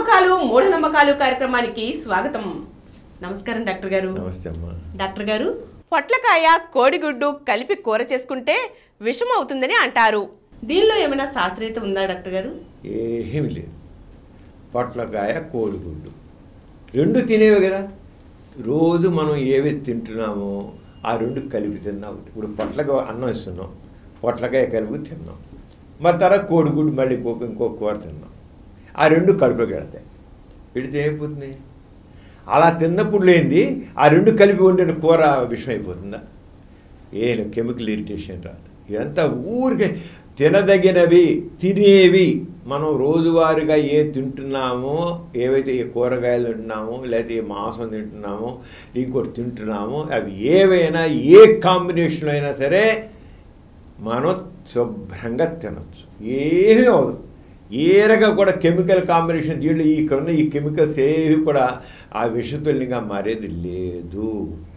నమ్మకాలు మూఢనమ్మకాలు కార్యక్రమానికి స్వాగతం నమస్కారం డాక్టర్ గారు నమస్తే అమ్మా డాక్టర్ గారు పొట్లకాయ కోడిగుడ్డు కలిపి కూర చేసుకుంటే విషం అవుతుందని అంటారు దీనిలో ఏమైనా శాస్త్రీయత ఉందా డాక్టర్ గారు ఏమీ లేదు పొట్లకాయ కోడిగుడ్డు రెండు తినేవి కదా రోజు మనం ఏవి తింటున్నామో ఆ రెండు కలిపి తిన్నాం ఇప్పుడు పొట్లకాయ అన్నం ఇస్తున్నాం పొట్లకాయ కలిపి తిన్నాం మరి తర్వాత కోడిగుడ్డు మళ్ళీ ఇంకొక ఇంకో కూర తిన్నాం ఆ రెండు కడుపులోకి వెళ్తాయి పెడితే ఏమైపోతుంది అలా తిన్నప్పుడు లేనిది ఆ రెండు కలిపి వండిన కూర విషం అయిపోతుందా ఏ కెమికల్ ఇరిటేషన్ రాదు ఇదంతా ఊరికే తినదగినవి తినేవి మనం రోజువారీగా ఏ తింటున్నామో ఏవైతే ఏ కూరగాయలు తింటున్నామో లేకపోతే ఏ మాంసం తింటున్నామో ఇంకోటి తింటున్నామో అవి ఏవైనా ఏ కాంబినేషన్లో అయినా సరే మనం శుభ్రంగా తినచ్చు ఏమీ అవదు ఏరగా కూడా కెమికల్ కాంబినేషన్ దీంట్లో ఈ ఇక్కడ ఉన్న ఈ కెమికల్స్ ఏవి కూడా ఆ విషతుల్యంగా మారేది లేదు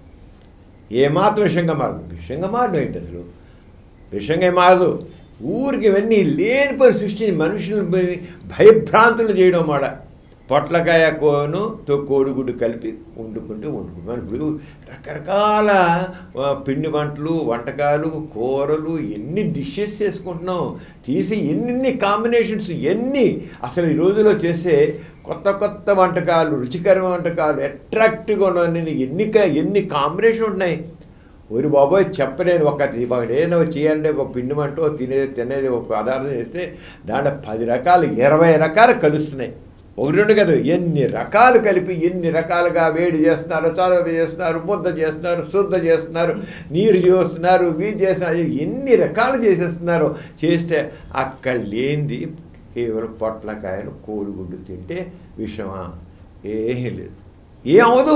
ఏమాత్రం విషంగా మారదు విషంగా మారడం ఏంటి అసలు విషంగా ఏం మారదు ఊరికి ఇవన్నీ లేనిపోయి సృష్టించి మనుషులను భయ- భయభ్రాంతులు చేయడం మాట పొట్లకాయ కోను తో కోడిగుడ్డు కలిపి వండుకుంటూ వండుకుంటాం మనం ఇప్పుడు రకరకాల ఆ, పిండి వంటలు వంటకాలు కూరలు ఎన్ని డిషెస్ చేసుకుంటున్నాం తీసి ఎన్ని కాంబినేషన్స్ ఎన్ని అసలు ఈ రోజులో చేసే కొత్త కొత్త వంటకాలు రుచికరమైన వంటకాలు అట్రాక్టివ్గా ఉన్నవన్నీ ఎన్ని కా- ఎన్ని కాంబినేషన్ ఉన్నాయి ఒరి బాబోయ్ చెప్పలేను ఒక ఏదైనా చేయాలంటే ఒక పిండి వంట తినేది తినేది ఒక పదార్థం చేస్తే దాంట్లో పది రకాలు ఇరవై రకాలు కలుస్తున్నాయి ఒకటి రెండు కదా ఎన్ని రకాలు కలిపి ఎన్ని రకాలుగా వేడి చేస్తున్నారు చలవ చేస్తున్నారు ముద్ద చేస్తున్నారు శుద్ధ చేస్తున్నారు నీరు చేస్తున్నారు వీటి చేస్తున్నారు ఎన్ని రకాలు చేసేస్తున్నారు చేస్తే అక్కడ లేనిది కేవలం పొట్లకాయలు కోడిగుడ్డు తింటే విషమా ఏమీ లేదు ఏమవదు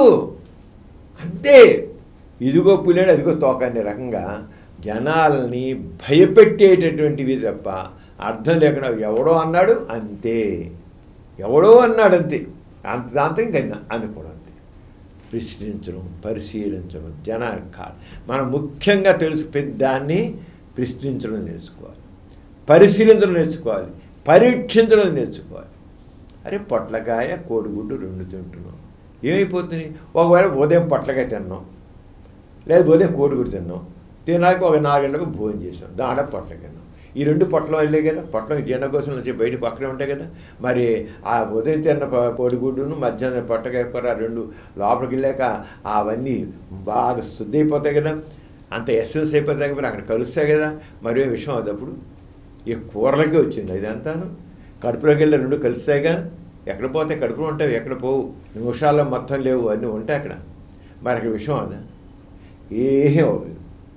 అంతే ఇదిగో పులేడు అదిగో తోక అనే రకంగా జనాల్ని భయపెట్టేటటువంటివి తప్ప అర్థం లేకుండా ఎవడో అన్నాడు అంతే ఎవడో అన్నాడు అంతే అంత దాంతో ఇంకా అనుకోవడం అంతే ప్రశ్నించడం పరిశీలించడం జనానికి కాదు మనం ముఖ్యంగా తెలుసు దాన్ని ప్రశ్నించడం నేర్చుకోవాలి పరిశీలించడం నేర్చుకోవాలి పరీక్షించడం నేర్చుకోవాలి అరే పొట్లకాయ కోడిగుడ్డు రెండు తింటున్నాం ఏమైపోతుంది ఒకవేళ ఉదయం పొట్లకాయ తిన్నాం లేదా ఉదయం కోడిగుడ్డు తిన్నాం తినాక ఒక నాలుగంటలకు భోజనం చేసాం దాంట్లో పొట్లకాయ తిన్నాం ఈ రెండు పొట్లం వెళ్ళే కదా పొట్లం జీర్ణకోశం నుంచి బయట పక్కనే ఉంటాయి కదా మరి ఆ ఉదయం తిన్న ప- కోడిగుడ్డును మధ్యాహ్నం పొట్టకాయ కూర రెండు లోపలికి వెళ్ళాక అవన్నీ బాగా శుద్ధి అయిపోతాయి కదా అంత ఎస్ఎస్ అయిపోతాయి కదా మరి అక్కడ కలుస్తాయి కదా మరి ఏ విషయం అదప్పుడు ఈ కూరలకే వచ్చింది ఇదంతాను కడుపులోకి వెళ్ళి రెండు కలుస్తాయిగా ఎక్కడ పోతే కడుపులో ఉంటాయి ఎక్కడ పోవు నిమిషాల్లో మొత్తం లేవు అన్నీ ఉంటాయి అక్కడ మరి అక్కడ విషయం అదా ఏమీ అవ్వదు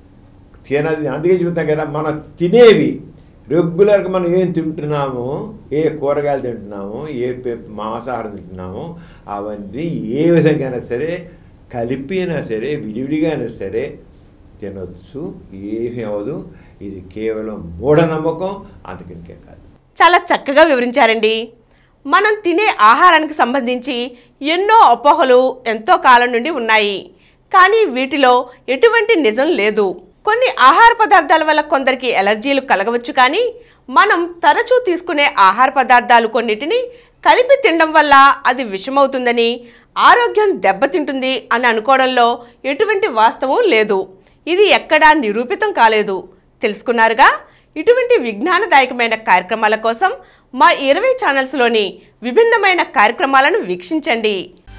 తినది అందుకే చెబుతాం కదా మనం తినేవి రెగ్యులర్గా మనం ఏం తింటున్నామో ఏ కూరగాయలు తింటున్నామో ఏ పె- మాంసాహారం తింటున్నామో అవన్నీ ఏ విధంగా అయినా సరే కలిపి అయినా సరే విడివిడిగా అయినా సరే తినొచ్చు ఏమీ అవ్వదు ఇది కేవలం మూఢనమ్మకం అందుకనికే కాదు చాలా చక్కగా వివరించారండి మనం తినే ఆహారానికి సంబంధించి ఎన్నో అపోహలు ఎంతో కాలం నుండి ఉన్నాయి కానీ వీటిలో ఎటువంటి నిజం లేదు కొన్ని ఆహార పదార్థాల వల్ల కొందరికి ఎలర్జీలు కలగవచ్చు కానీ మనం తరచూ తీసుకునే ఆహార పదార్థాలు కొన్నిటిని కలిపి తినడం వల్ల అది విషమవుతుందని ఆరోగ్యం దెబ్బతింటుంది అని అనుకోవడంలో ఎటువంటి వాస్తవం లేదు ఇది ఎక్కడా నిరూపితం కాలేదు తెలుసుకున్నారుగా ఇటువంటి విజ్ఞానదాయకమైన కార్యక్రమాల కోసం మా ఇరవై ఛానల్స్లోని విభిన్నమైన కార్యక్రమాలను వీక్షించండి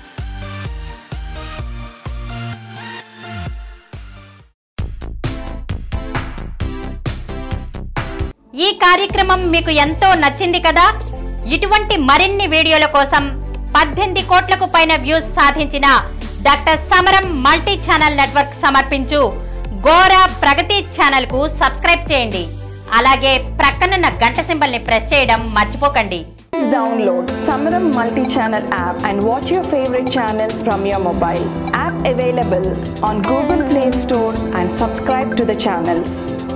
ఈ కార్యక్రమం మీకు ఎంతో నచ్చింది కదా ఇటువంటి మరిన్ని వీడియోల కోసం పద్దెనిమిది కోట్లకు పైన వ్యూస్ సాధించిన డాక్టర్ సమరం మల్టీ ఛానల్ నెట్వర్క్ సమర్పించు గోరా ప్రగతి ఛానల్ కు సబ్స్క్రైబ్ చేయండి అలాగే ప్రక్కనున్న గంట సింబల్ ని ప్రెస్ చేయడం మర్చిపోకండి Please download Samaram multi-channel app and watch your favorite channels from your mobile. App available on Google Play Store and subscribe to the channels.